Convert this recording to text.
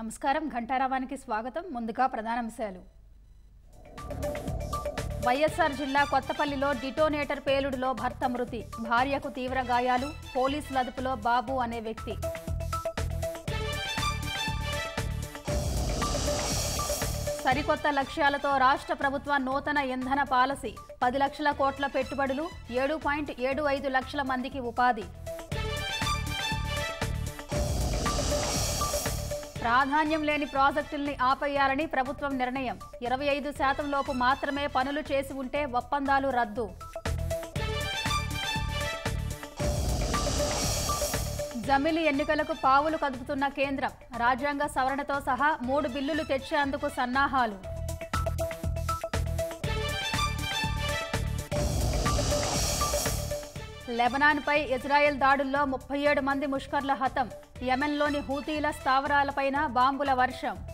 నమస్కారం ఘంటారావానికి స్వాగతం ముందుగా ప్రధానాంశాలు వైఎస్ఆర్ జిల్లా కొత్తపల్లిలో డిటోనేటర్ పేలుడులో భర్త మృతి భార్యకు తీవ్ర గాయాలు పోలీసుల అదుపులో బాబు అనే వ్యక్తి సరికొత్త లక్ష్యాలతో రాష్ట్ర ప్రభుత్వ నూతన ఇంధన పాలసీ పది లక్షల కోట్ల పెట్టుబడులు ఏడు పాయింట్ ఏడు ఐదు లక్షల మందికి ఉపాధి ప్రాధాన్యం లేని ప్రాజెక్టుల్ని ఆపేయాలని ప్రభుత్వం నిర్ణయం ఇరవై ఐదు శాతం లోపు మాత్రమే పనులు చేసి ఉంటే ఒప్పందాలు రద్దు జమిలి ఎన్నికలకు పావులు కదుపుతున్న కేంద్రం రాజ్యాంగ సవరణతో సహా మూడు బిల్లులు తెచ్చేందుకు సన్నాహాలు లెబనాన్పై ఇజ్రాయెల్ దాడుల్లో ముప్పై ఏడు మంది ముష్కర్ల హతం యెమెన్లోని హూతీల స్థావరాలపైన బాంబుల వర్షం